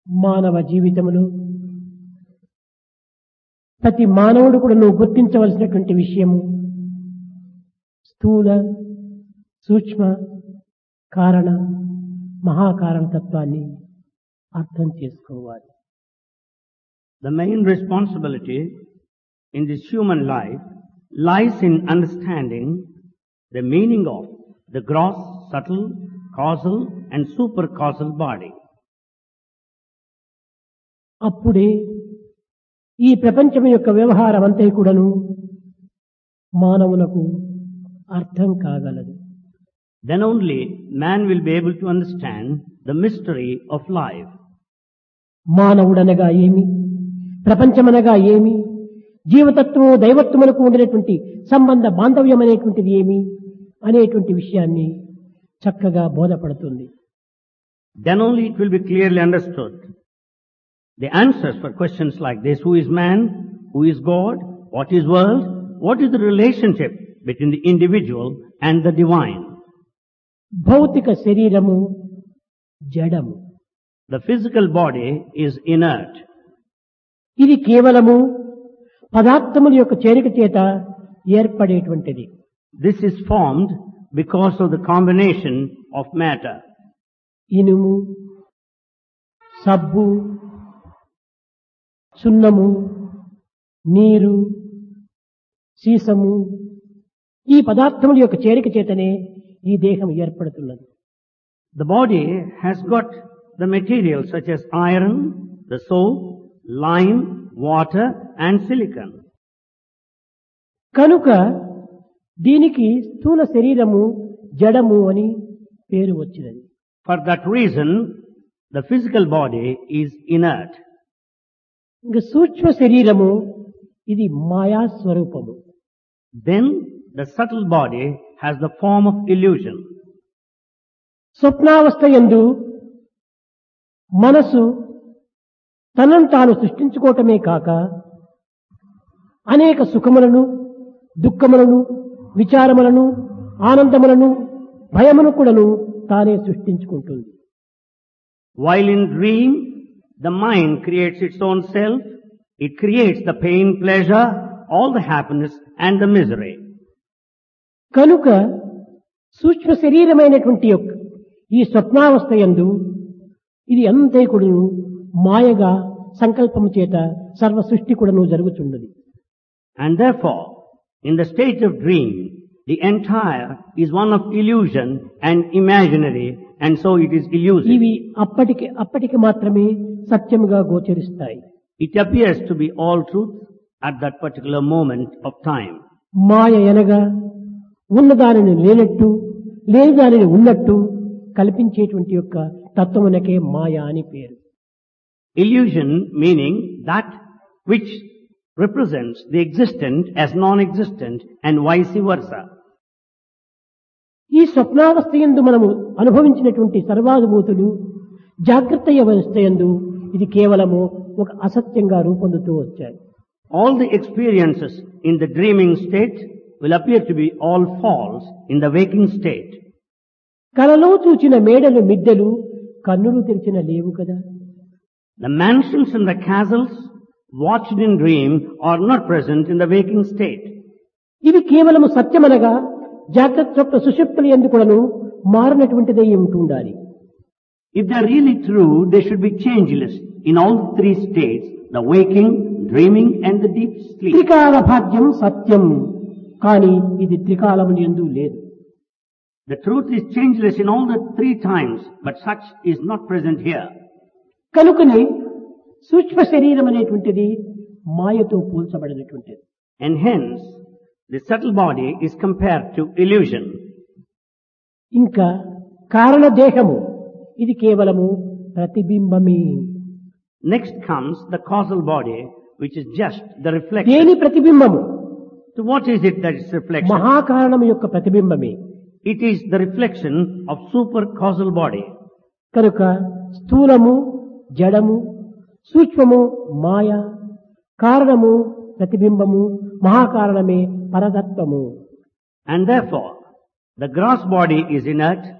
మానవ జీవితములో ప్రతి మానవుడు కూడా నువ్వు గుర్తించవలసినటువంటి విషయము స్థూల సూక్ష్మ కారణ మహాకారణ తత్వాన్ని అర్థం చేసుకోవాలి The main responsibility in this human life lies in understanding the meaning of the gross, subtle, causal and supercausal body. అప్పుడే ఈ ప్రపంచం యొక్క వ్యవహారం అంతా కూడాను మానవులకు అర్థం కాగలదు Then only man will be able to understand the mystery of life. మానవుడనగా ఏమి ప్రపంచమనగా ఏమి జీవతత్వము దైవత్వములకు ఉండినటువంటి సంబంధ బాంధవ్యం అనేటువంటిది ఏమి అనేటువంటి విషయాన్ని చక్కగా బోధపడుతుంది Then only it will be clearly understood. The answers for questions like this, who is man, who is God, what is world, what is the relationship between the individual and the divine. భౌతిక శరీరము జడము The physical body is inert. ఇది కేవలము పదార్థముల యొక్క చేరిక చేత ఏర్పడేటువంటిది This is formed because of the combination of matter. ఇనుము సబ్బు సున్నము నీరు సీసము ఈ పదార్థముల యొక్క చేరిక చేతనే ఈ దేహం ఏర్పడుతున్నది The body has got the materials such as iron, the soap, lime, water and silicon. కనుక దీనికి స్థూల శరీరము జడము అని పేరు వచ్చినది For that reason, the physical body is inert. ఇంకా సూక్ష్మ శరీరము ఇది మాయా స్వరూపము Then the subtle body has the form of illusion. స్వప్నావస్థ యందు మనసు తనను తాను సృష్టించుకోవటమే కాక అనేక సుఖములను దుఃఖములను విచారములను ఆనందములను భయమును కూడాను తానే సృష్టించుకుంటుంది While in dream, the mind creates its own self, it creates the pain, pleasure, all the happiness and the misery. కనుక సూక్ష్మ శరీరమైనటువంటి యొక్క ఈ స్వప్నావస్థ యందు ఇది అంతే కూడాను మాయగా సంకల్పము చేత సర్వ సృష్టి కూడాను జరుగుచున్నది And therefore, in the state of dream, the entire is one of illusion and imaginary, and so it is illusive. ఇవి అప్పటికి అప్పటికి మాత్రమే సత్యముగా గోచరిస్తాయి It appears to be all truth at that particular moment of time. మాయ ఎనగా ఉన్నదానిని లేనట్టు లేని దానిని ఉన్నట్టు కల్పించేటువంటి యొక్క తత్వమునకే మాయ అని పేరు Illusion meaning that which represents the existent as non-existent and vice versa. ఈ స్వప్నావస్థ యందు మనము అనుభవించినటువంటి సర్వానుభూతులు జాగ్రత్త అవస్థ యందు ఇది కేవలము ఒక అసత్యంగా రూపొందుతూ వచ్చాయి All the experiences in the dreaming state will appear to be all false in the waking state. కలలో చూచిన మేడలు మిద్దెలు కన్నులు తెరిచిన లేవు కదా The mansions and the castles watched in dream are not present in the waking state. ఇవి కేవలము సత్యమనగా జాగ్రత్త స్వప్న సుషుప్తులు ఎందుకులను మారినటువంటిదై ఉంటుండాలి If they are really true, they should be changeless in all three states, the waking, dreaming and the deep sleep. త్రికాల భాగ్యం సత్యం కానీ ఇది త్రికాలముని ఎందు లేదు The truth is changeless in all the three times, but such is not present here. కనుకనే సూక్ష్మ శరీరం అనేటువంటిది మాయతో పోల్చబడినటువంటిది And hence, the subtle body is compared to illusion. ఇంకా కారణ దేహము ఇది కేవలము ప్రతిబింబమే Next comes the causal body, which is just the reflection. దేని ప్రతిబింబము So what is it that is reflection? మహాకారణం యొక్క ప్రతిబింబమే It is the reflection of super causal body. కనుక స్థూలము జడము సూక్ష్మము మాయ కారణము ప్రతిబింబము మహాకారణమే పరతత్వము And therefore, the gross body is inert,